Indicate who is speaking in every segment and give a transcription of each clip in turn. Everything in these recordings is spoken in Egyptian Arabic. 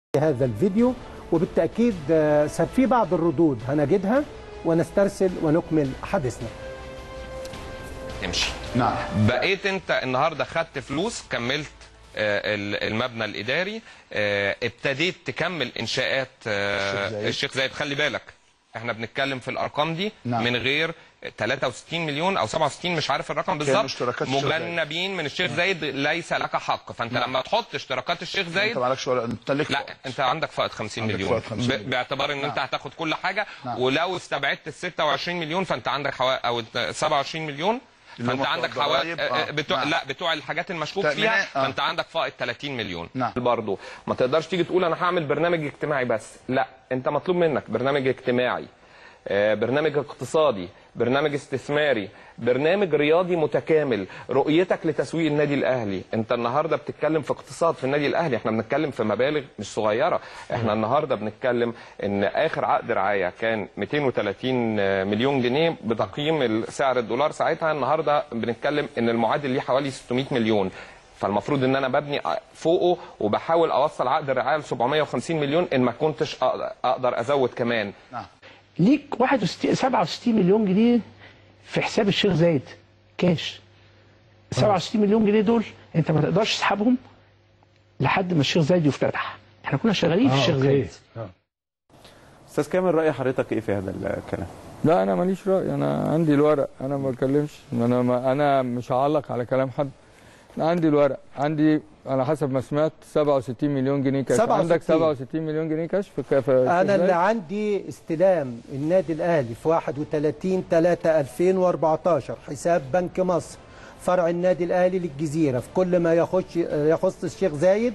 Speaker 1: هذا الفيديو وبالتاكيد آه، في بعض الردود هنجدها ونسترسل ونكمل حديثنا
Speaker 2: تمشي
Speaker 3: نعم
Speaker 2: بقيت انت النهارده خدت فلوس كملت آه، ال- المبنى الاداري آه، ابتديت تكمل انشاءات آه،
Speaker 3: الشيخ زايد.
Speaker 2: الشيخ زايد خلي بالك احنا بنتكلم في الارقام دي
Speaker 3: نعم.
Speaker 2: من غير 63 مليون او 67 مش عارف الرقم بالظبط
Speaker 3: اشتراكات الشيخ زايد.
Speaker 2: مجنبين من الشيخ زايد ليس لك حق فانت لما تحط اشتراكات الشيخ
Speaker 3: انت
Speaker 2: زايد
Speaker 3: معلكش ولا انت ليك
Speaker 2: لا انت عندك فائض 50
Speaker 3: عندك
Speaker 2: مليون
Speaker 3: فائض 50
Speaker 2: ب-
Speaker 3: مليون.
Speaker 2: باعتبار ان
Speaker 3: نعم.
Speaker 2: انت هتاخد كل حاجه
Speaker 3: نعم.
Speaker 2: ولو استبعدت ال 26 مليون فانت عندك حوالي او ال 27 مليون
Speaker 3: اللي هم
Speaker 2: فانت
Speaker 3: بتوع
Speaker 2: عندك
Speaker 3: الضرايب،
Speaker 2: حوالي
Speaker 3: آه.
Speaker 2: بتوع
Speaker 3: نعم.
Speaker 2: لا بتوع الحاجات المشكوك
Speaker 3: تأمينات،
Speaker 2: فيها
Speaker 3: آه.
Speaker 2: فانت عندك فائض 30 مليون
Speaker 3: نعم.
Speaker 2: برضه ما تقدرش تيجي تقول انا هعمل برنامج اجتماعي بس لا انت مطلوب منك برنامج اجتماعي آه، برنامج اقتصادي برنامج استثماري برنامج رياضي متكامل رؤيتك لتسويق النادي الاهلي انت النهارده بتتكلم في اقتصاد في النادي الاهلي احنا بنتكلم في مبالغ مش صغيره احنا النهارده بنتكلم ان اخر عقد رعايه كان 230 مليون جنيه بتقييم سعر الدولار ساعتها النهارده بنتكلم ان المعادل ليه حوالي 600 مليون فالمفروض ان انا ببني فوقه وبحاول اوصل عقد الرعايه ل 750 مليون ان ما كنتش أقدر- اقدر ازود كمان
Speaker 3: نعم
Speaker 4: ليك 61 67 مليون جنيه في حساب الشيخ زايد كاش 67 مليون جنيه دول انت ما تقدرش تسحبهم لحد ما الشيخ زايد يفتتح احنا كنا شغالين في الشيخ زايد
Speaker 5: استاذ كامل راي حضرتك ايه في هذا الكلام
Speaker 6: لا انا ماليش راي انا عندي الورق انا ما بتكلمش انا ما انا مش هعلق على كلام حد انا عندي الورق عندي على حسب ما سمعت 67 مليون جنيه كاش
Speaker 1: 67.
Speaker 6: عندك 67 مليون جنيه كاش في كاف
Speaker 1: انا اللي عندي استلام النادي الاهلي في 31 3 2014 حساب بنك مصر فرع النادي الاهلي للجزيره في كل ما يخش يخص الشيخ زايد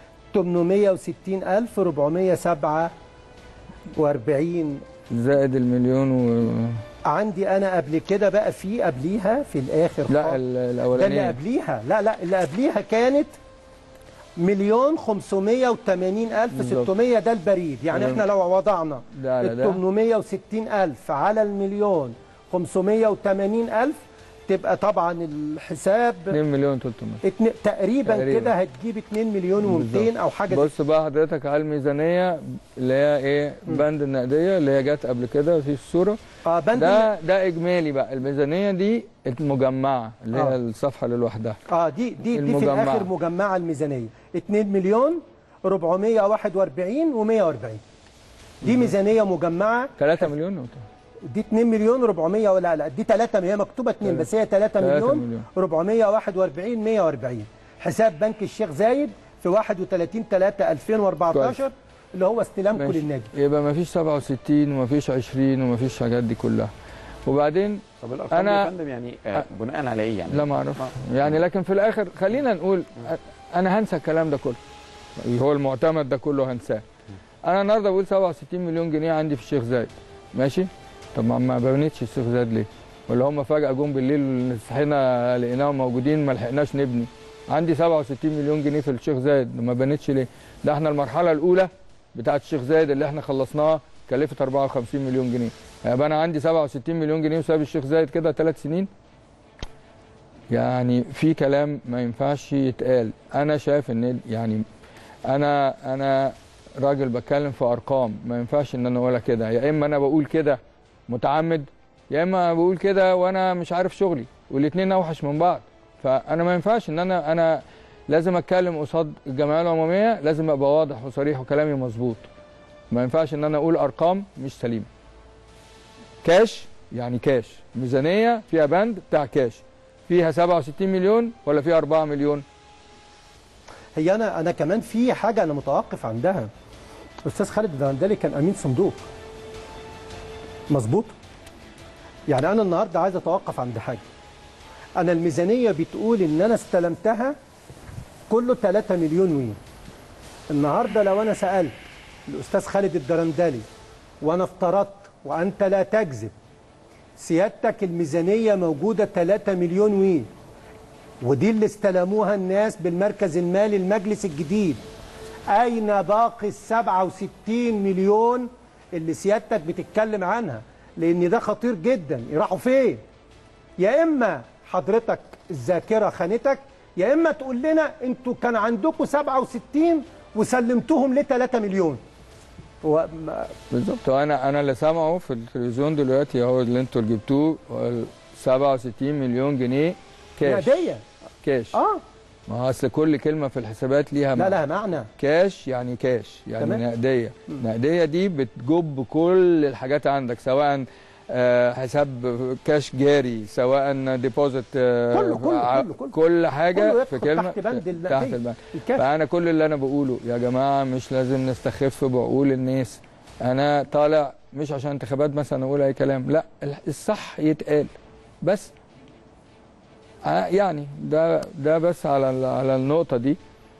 Speaker 1: 860447
Speaker 6: زائد المليون و...
Speaker 1: عندي انا قبل كده بقى في قبليها في الاخر
Speaker 6: لا
Speaker 1: خالص.
Speaker 6: ال-
Speaker 1: ده اللي
Speaker 6: الاولانيه
Speaker 1: قبليها لا لا اللي قبليها كانت مليون 580 ألف 600 ده البريد يعني
Speaker 6: تمام.
Speaker 1: احنا لو وضعنا
Speaker 6: لا لا
Speaker 1: ال
Speaker 6: ده
Speaker 1: 860 ألف على المليون 580 ألف تبقى طبعا الحساب
Speaker 6: 2 مليون 300
Speaker 1: اتن... تقريبا,
Speaker 6: تقريباً.
Speaker 1: كده هتجيب 2 مليون و200
Speaker 6: بالظبط.
Speaker 1: او حاجه زي
Speaker 6: بص بقى حضرتك على الميزانيه اللي هي ايه بند النقديه اللي هي جت قبل كده في الصوره
Speaker 1: اه بند
Speaker 6: ده ده اجمالي بقى الميزانيه دي المجمعه اللي هي
Speaker 1: آه.
Speaker 6: الصفحه اللي لوحدها
Speaker 1: اه دي دي دي في
Speaker 6: المجمعة.
Speaker 1: الاخر مجمعه الميزانيه 2 مليون 441 و140 دي ميزانيه مجمعه
Speaker 6: 3 مليون أو
Speaker 1: دي 2 مليون 400 ولا لا دي 3 هي مكتوبه 2 بس هي 3
Speaker 6: 3
Speaker 1: مليون
Speaker 6: مليون.
Speaker 1: 441 140 حساب بنك الشيخ زايد في 31 3 2014 اللي هو استلامكم
Speaker 6: ماشي.
Speaker 1: للنادي
Speaker 6: يبقى ما فيش 67 وما فيش 20 وما فيش الحاجات دي كلها وبعدين
Speaker 5: طب الارقام
Speaker 6: أنا-
Speaker 5: دي يا فندم يعني آه، بناء على ايه يعني
Speaker 6: لا ما اعرف يعني لكن في الاخر خلينا نقول انا هنسى الكلام ده كله اللي هو المعتمد ده كله هنساه انا النهارده بقول 67 مليون جنيه عندي في الشيخ زايد ماشي طب ما ما بنيتش الشيخ زايد ليه ولا هم فجاه جم بالليل صحينا لقيناهم موجودين ما لحقناش نبني عندي 67 مليون جنيه في الشيخ زايد ما بنيتش ليه ده احنا المرحله الاولى بتاعه الشيخ زايد اللي احنا خلصناها كلفت 54 مليون جنيه يبقى انا عندي 67 مليون جنيه وساب الشيخ زايد كده ثلاث سنين يعني في كلام ما ينفعش يتقال انا شايف ان يعني انا انا راجل بتكلم في ارقام ما ينفعش ان انا اقولها كده يا اما انا بقول كده متعمد يا اما بقول كده وانا مش عارف شغلي والاثنين اوحش من بعض فانا ما ينفعش ان انا انا لازم اتكلم قصاد الجمعيه العموميه لازم ابقى واضح وصريح وكلامي مظبوط ما ينفعش ان انا اقول ارقام مش سليمه كاش يعني كاش ميزانيه فيها بند بتاع كاش فيها 67 مليون ولا فيها 4 مليون
Speaker 1: هي انا انا كمان في حاجه انا متوقف عندها استاذ خالد الدندلي كان امين صندوق مظبوط يعني انا النهارده عايز اتوقف عند حاجه انا الميزانيه بتقول ان انا استلمتها كله 3 مليون وين النهارده لو انا سالت الاستاذ خالد الدرندلي وانا افترضت وانت لا تكذب سيادتك الميزانيه موجوده 3 مليون وين ودي اللي استلموها الناس بالمركز المالي المجلس الجديد أين باقي ال 67 مليون اللي سيادتك بتتكلم عنها لأن ده خطير جدا يروحوا فين يا إما حضرتك الذاكرة خانتك يا إما تقول لنا أنتوا كان عندكم 67 وسلمتهم ل 3 مليون هو ما-
Speaker 6: بالظبط وانا انا اللي سامعه في التلفزيون دلوقتي هو اللي انتوا اللي جبتوه هو 67 مليون جنيه كاش
Speaker 1: نقديه
Speaker 6: كاش
Speaker 1: اه
Speaker 6: ما هو اصل كل كلمه في الحسابات ليها
Speaker 1: لا
Speaker 6: معنى.
Speaker 1: لا معنى
Speaker 6: كاش يعني كاش يعني
Speaker 1: تمام.
Speaker 6: نقديه نقديه دي بتجب كل الحاجات عندك سواء آه، حساب كاش جاري سواء ديبوزيت
Speaker 1: كله- كله- كله- كله.
Speaker 6: كل حاجه
Speaker 1: كله
Speaker 6: في
Speaker 1: يدخل
Speaker 6: كلمه
Speaker 1: تحت بند
Speaker 6: في-
Speaker 1: النقدية.
Speaker 6: تحت البند
Speaker 1: الكاش
Speaker 6: فانا كل اللي انا بقوله يا جماعه مش لازم نستخف بعقول الناس انا طالع مش عشان انتخابات مثلا اقول اي كلام لا الصح يتقال بس آه، يعني ده ده بس على ال- على النقطه دي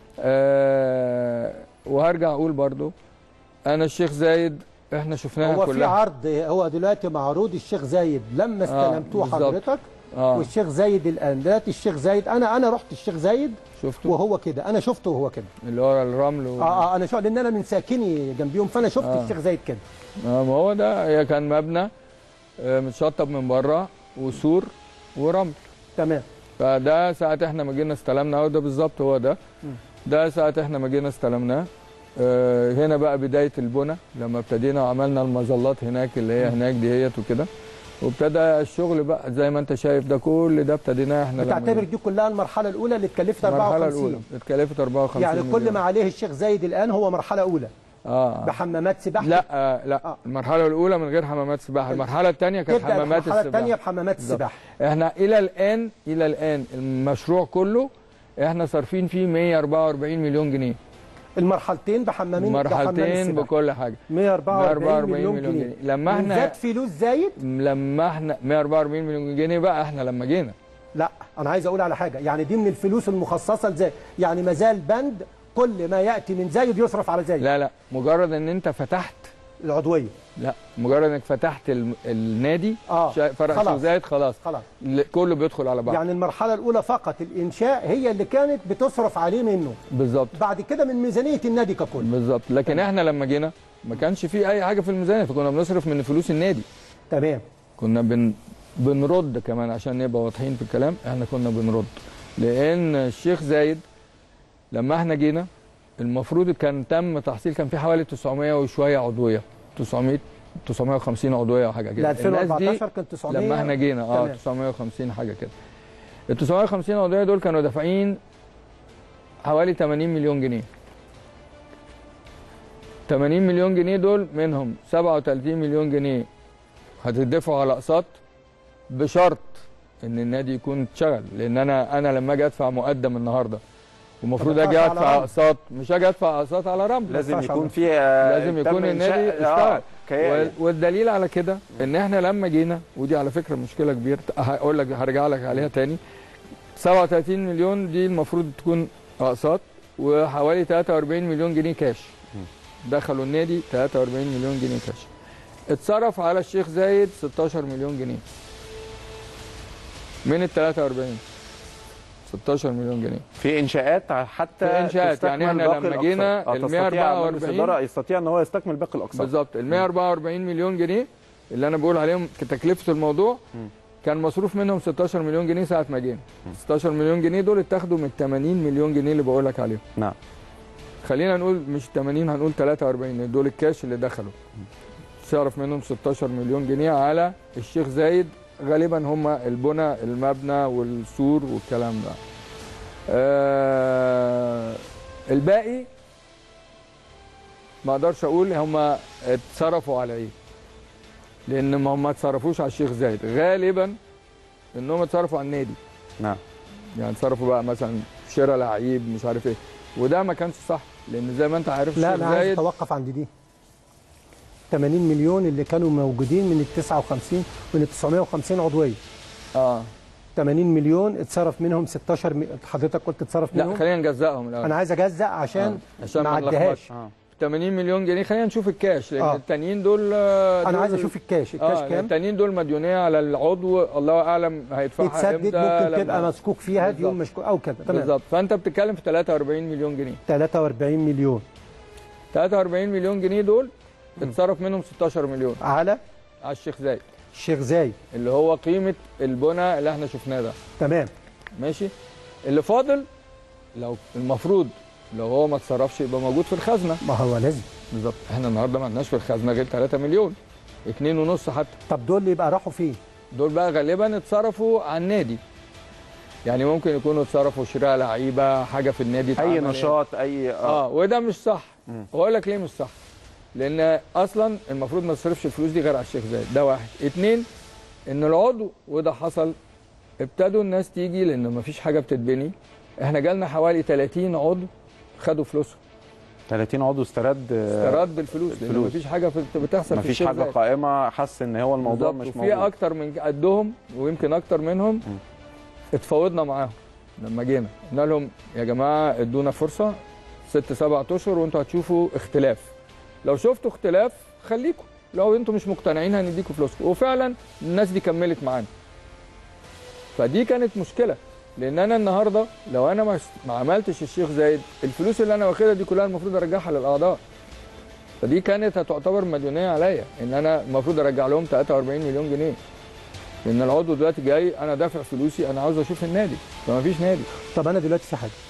Speaker 6: أه وهرجع اقول برضو انا الشيخ زايد احنا شفناها
Speaker 1: هو في
Speaker 6: كلها
Speaker 1: عرض هو دلوقتي معروض الشيخ زايد لما استلمتوه
Speaker 6: بالظبط.
Speaker 1: حضرتك
Speaker 6: اه
Speaker 1: والشيخ زايد الان دلوقتي الشيخ زايد انا انا رحت الشيخ زايد
Speaker 6: شفته
Speaker 1: وهو كده انا شفته وهو كده
Speaker 6: اللي هو الرمل و...
Speaker 1: اه اه انا شو لان انا من ساكني جنبيهم فانا شفت
Speaker 6: آه.
Speaker 1: الشيخ زايد كده
Speaker 6: آه ما هو ده هي كان مبنى آه، متشطب من بره وسور ورمل
Speaker 1: تمام
Speaker 6: فده ساعة احنا ما جينا استلمنا هو ده بالظبط هو ده ده ساعة احنا ما جينا استلمناه آه، هنا بقى بداية البنى لما ابتدينا وعملنا المظلات هناك اللي هي هناك دي هيت وكده وابتدى الشغل بقى زي ما انت شايف ده كل ده ابتديناه احنا لما
Speaker 1: بتعتبر
Speaker 6: جينا.
Speaker 1: دي كلها المرحله الاولى اللي اتكلفت
Speaker 6: المرحلة
Speaker 1: 54
Speaker 6: الأولى اتكلفت 54
Speaker 1: يعني كل
Speaker 6: مليون.
Speaker 1: ما عليه الشيخ زايد الان هو مرحله اولى
Speaker 6: اه
Speaker 1: بحمامات سباحه
Speaker 6: لا آه لا
Speaker 1: آه.
Speaker 6: المرحلة الأولى من غير حمامات سباحة المرحلة الثانية كانت
Speaker 1: تبدا
Speaker 6: حمامات
Speaker 1: المرحله الثانيه
Speaker 6: السباحة
Speaker 1: بحمامات
Speaker 6: بالظبط.
Speaker 1: السباحه
Speaker 6: احنا الى الان الى الان المشروع كله احنا صارفين فيه 144 مليون جنيه
Speaker 1: المرحلتين بحمامين بحمام
Speaker 6: مرحلتين
Speaker 1: السباحة.
Speaker 6: بكل حاجه
Speaker 1: 144
Speaker 6: 144
Speaker 1: مليون
Speaker 6: مليون
Speaker 1: جنيه
Speaker 6: جنيه. لما
Speaker 1: من
Speaker 6: احنا-
Speaker 1: زاد فلوس زايد
Speaker 6: لما احنا 144 مليون جنيه بقى احنا لما جينا
Speaker 1: لا انا عايز اقول على حاجه يعني دي من الفلوس المخصصه لزايد يعني ما زال بند كل ما ياتي من زايد يصرف على زايد
Speaker 6: لا لا مجرد ان انت فتحت
Speaker 1: العضويه
Speaker 6: لا مجرد انك فتحت ال- النادي
Speaker 1: آه،
Speaker 6: شا- فرع
Speaker 1: خلاص.
Speaker 6: شيخ زايد خلاص
Speaker 1: خلاص
Speaker 6: ل- كله بيدخل على بعض
Speaker 1: يعني المرحله الاولى فقط الانشاء هي اللي كانت بتصرف عليه منه
Speaker 6: بالظبط
Speaker 1: بعد كده من ميزانيه النادي ككل
Speaker 6: بالظبط لكن احنا لما جينا ما كانش في اي حاجه في الميزانيه فكنا بنصرف من فلوس النادي
Speaker 1: تمام
Speaker 6: كنا بن بنرد كمان عشان نبقى واضحين في الكلام احنا كنا بنرد لان الشيخ زايد لما احنا جينا المفروض كان تم تحصيل كان في حوالي 900 وشويه عضويه 900 950 عضويه او حاجه
Speaker 1: ل
Speaker 6: كده الناس دي
Speaker 1: 2014 كان 900
Speaker 6: لما احنا جينا اه
Speaker 1: تمام.
Speaker 6: 950 حاجه كده ال 950 عضويه دول كانوا دافعين حوالي 80 مليون جنيه 80 مليون جنيه دول منهم 37 مليون جنيه هتدفعوا على اقساط بشرط ان النادي يكون اتشغل لان انا انا لما اجي ادفع مقدم النهارده ومفروض
Speaker 1: ما
Speaker 6: اجي
Speaker 1: تدفعش على
Speaker 6: ادفع
Speaker 1: رمل.
Speaker 6: اقساط مش اجي ادفع اقساط على رمل
Speaker 5: لازم
Speaker 1: ينفعش
Speaker 5: يكون
Speaker 1: عمل.
Speaker 5: في آه،
Speaker 6: لازم
Speaker 5: تم
Speaker 6: يكون
Speaker 5: إنشاء-
Speaker 6: النادي
Speaker 5: آه،
Speaker 6: اشتغل
Speaker 5: كيان.
Speaker 6: وال- والدليل على كده ان احنا لما جينا ودي على فكره مشكله كبيره هقول لك هرجع لك عليها تاني 37 مليون دي المفروض تكون اقساط وحوالي 43 مليون جنيه كاش دخلوا النادي 43 مليون جنيه كاش اتصرف على الشيخ زايد 16 مليون جنيه من ال 43 16 مليون جنيه
Speaker 5: في انشاءات حتى
Speaker 6: في إنشاءات.
Speaker 5: تستكمل
Speaker 6: يعني إحنا
Speaker 5: باقي
Speaker 6: لما
Speaker 5: الأقساط.
Speaker 6: جينا
Speaker 5: آه،
Speaker 6: ال
Speaker 5: تستطيع مجلس
Speaker 6: 144
Speaker 5: الإدارة يستطيع ان هو يستكمل باقي الاقساط
Speaker 6: بالظبط ال 144 مليون جنيه اللي انا بقول عليهم كتكلفه الموضوع كان مصروف منهم 16 مليون جنيه ساعه ما جينا 16 مليون جنيه دول اتاخدوا من 80 مليون جنيه اللي بقول لك عليهم
Speaker 5: نعم
Speaker 6: خلينا نقول مش 80 هنقول 43 دول الكاش اللي دخلوا صرف منهم 16 مليون جنيه على الشيخ زايد غالبا هم البنى المبنى والسور والكلام ده آه الباقي ما اقدرش اقول هم اتصرفوا على ايه لان ما هم ما اتصرفوش على الشيخ زايد غالبا انهم اتصرفوا على النادي
Speaker 5: نعم
Speaker 6: يعني اتصرفوا بقى مثلا شراء لعيب مش عارف ايه وده ما كانش صح لان زي ما انت عارف
Speaker 1: لا
Speaker 6: الشيخ
Speaker 1: انا عايز
Speaker 6: زايد
Speaker 1: اتوقف عند دي 80 مليون اللي كانوا موجودين من ال 59 من ال 950 عضويه
Speaker 6: اه
Speaker 1: 80 مليون اتصرف منهم 16 م... حضرتك قلت اتصرف
Speaker 6: لا
Speaker 1: منهم
Speaker 6: خلينا نجزأهم الاول
Speaker 1: انا عايز اجزأ عشان
Speaker 6: آه، عشان
Speaker 1: ما
Speaker 6: ما
Speaker 1: عديهاش
Speaker 6: نلخبطش.
Speaker 5: اه
Speaker 6: 80 مليون جنيه خلينا نشوف الكاش لان
Speaker 1: آه.
Speaker 6: التانيين دول آه،
Speaker 1: انا
Speaker 6: دول-
Speaker 1: عايز اشوف الكاش الكاش
Speaker 6: اه
Speaker 1: كام
Speaker 6: التانيين دول مديونيه على العضو الله اعلم هيدفعها
Speaker 1: يتسدد
Speaker 6: امتى
Speaker 1: ممكن
Speaker 6: لما-
Speaker 1: تبقى مسكوك فيها ديون
Speaker 6: بالظبط.
Speaker 1: مشكوك او كده تمام
Speaker 6: بالظبط فانت بتتكلم في 43 مليون جنيه
Speaker 1: 43 مليون
Speaker 6: 43 مليون جنيه دول اتصرف منهم 16 مليون
Speaker 1: على
Speaker 6: على الشيخ زايد
Speaker 1: الشيخ زايد
Speaker 6: اللي هو قيمه البنى اللي احنا شفناه ده
Speaker 1: تمام
Speaker 6: ماشي اللي فاضل لو المفروض لو هو ما اتصرفش يبقى موجود في الخزنه
Speaker 1: ما هو لازم
Speaker 6: بالظبط احنا النهارده ما عندناش في الخزنه غير 3 مليون اتنين ونص حتى
Speaker 1: طب دول يبقى راحوا فين
Speaker 6: دول بقى غالبا اتصرفوا على النادي يعني ممكن يكونوا اتصرفوا شراء لعيبه حاجه في النادي
Speaker 5: اي
Speaker 6: اتعملت.
Speaker 5: نشاط اي
Speaker 6: اه وده مش صح واقول لك ليه مش صح لان اصلا المفروض ما تصرفش الفلوس دي غير على الشيخ زايد ده واحد اتنين ان العضو وده حصل ابتدوا الناس تيجي لان ما فيش حاجه بتتبني احنا جالنا حوالي 30 عضو خدوا فلوسهم
Speaker 5: 30 عضو استرد
Speaker 6: استيراد بالفلوس لان
Speaker 5: بالفلوس.
Speaker 6: ما فيش حاجه في- بتحصل
Speaker 5: ما
Speaker 6: في
Speaker 5: فيش
Speaker 6: الشيخ
Speaker 5: حاجه
Speaker 6: زايد
Speaker 5: قائمه حس ان هو الموضوع
Speaker 6: بالظبط.
Speaker 5: مش
Speaker 6: وفي
Speaker 5: موجود
Speaker 6: اكتر من قدهم ويمكن اكتر منهم اتفاوضنا معاهم لما جينا قلنا لهم يا جماعه ادونا فرصه ست سبع اشهر وانتوا هتشوفوا اختلاف لو شفتوا اختلاف خليكم لو انتوا مش مقتنعين هنديكم فلوسكم وفعلا الناس دي كملت معانا فدي كانت مشكله لان انا النهارده لو انا ما ما عملتش الشيخ زايد الفلوس اللي انا واخدها دي كلها المفروض ارجعها للاعضاء فدي كانت هتعتبر مديونيه عليا ان انا المفروض ارجع لهم 43 مليون جنيه لان العضو دلوقتي جاي انا دافع فلوسي انا عاوز اشوف النادي فما فيش نادي
Speaker 1: طب انا دلوقتي في حاجه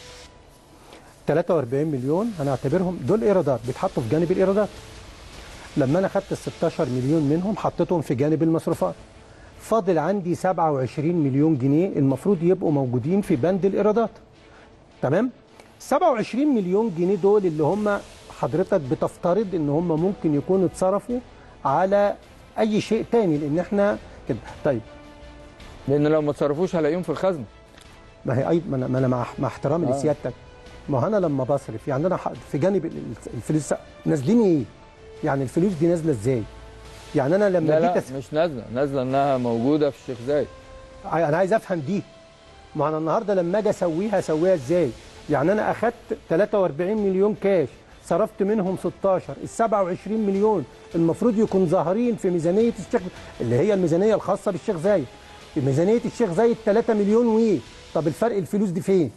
Speaker 1: 43 مليون هنعتبرهم دول ايرادات بيتحطوا في جانب الايرادات لما انا خدت ال 16 مليون منهم حطيتهم في جانب المصروفات فاضل عندي 27 مليون جنيه المفروض يبقوا موجودين في بند الايرادات تمام 27 مليون جنيه دول اللي هم حضرتك بتفترض ان هم ممكن يكونوا اتصرفوا على اي شيء تاني لان احنا كده طيب
Speaker 6: لان لو ما تصرفوش هلاقيهم في الخزنه
Speaker 1: ما هي ايضا ما انا, ما أنا مع, مع احترامي
Speaker 6: آه.
Speaker 1: لسيادتك ما هو انا لما بصرف يعني انا ح- في جانب ال- ال- الفلوس نازلين ايه؟ يعني الفلوس دي نازله ازاي؟ يعني انا لما
Speaker 6: لا
Speaker 1: جيت
Speaker 6: لا
Speaker 1: أس...
Speaker 6: مش نازله نازله انها موجوده في الشيخ زايد
Speaker 1: ع- انا عايز افهم دي ما انا النهارده لما اجي اسويها اسويها ازاي؟ يعني انا اخدت 43 مليون كاش صرفت منهم 16 ال 27 مليون المفروض يكون ظاهرين في ميزانيه الشيخ اللي هي الميزانيه الخاصه بالشيخ زايد ميزانيه الشيخ زايد 3 مليون وايه؟ طب الفرق الفلوس دي فين؟